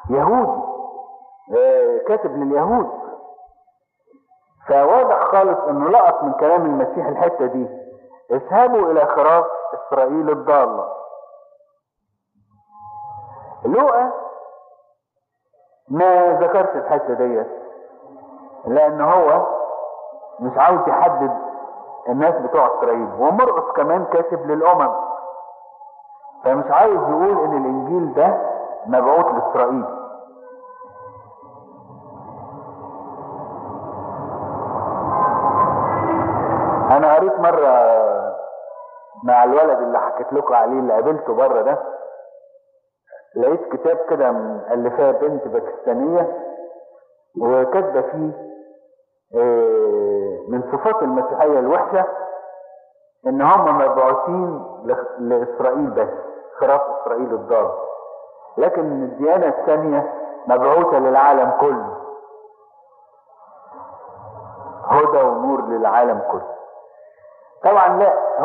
يهودي آه، كاتب لليهود فواضح خالص انه لقط من كلام المسيح الحته دي اذهبوا الى خراف اسرائيل الضاله لوقا ما ذكرش الحته ديت لان هو مش عاوز يحدد الناس بتوع اسرائيل ومرقس كمان كاتب للامم فمش عاوز يقول ان الانجيل ده مبعوث لاسرائيل انا قريت مره مع الولد اللي حكيت لكم عليه اللي قابلته بره ده لقيت كتاب كده مؤلفاه بنت باكستانيه وكاتبه فيه آه، من صفات المسيحيه الوحشه ان هم مبعوثين لخ- لاسرائيل بس خراف اسرائيل الضال لكن الديانه الثانيه مبعوثه للعالم كله هدى ونور للعالم كله طبعا لا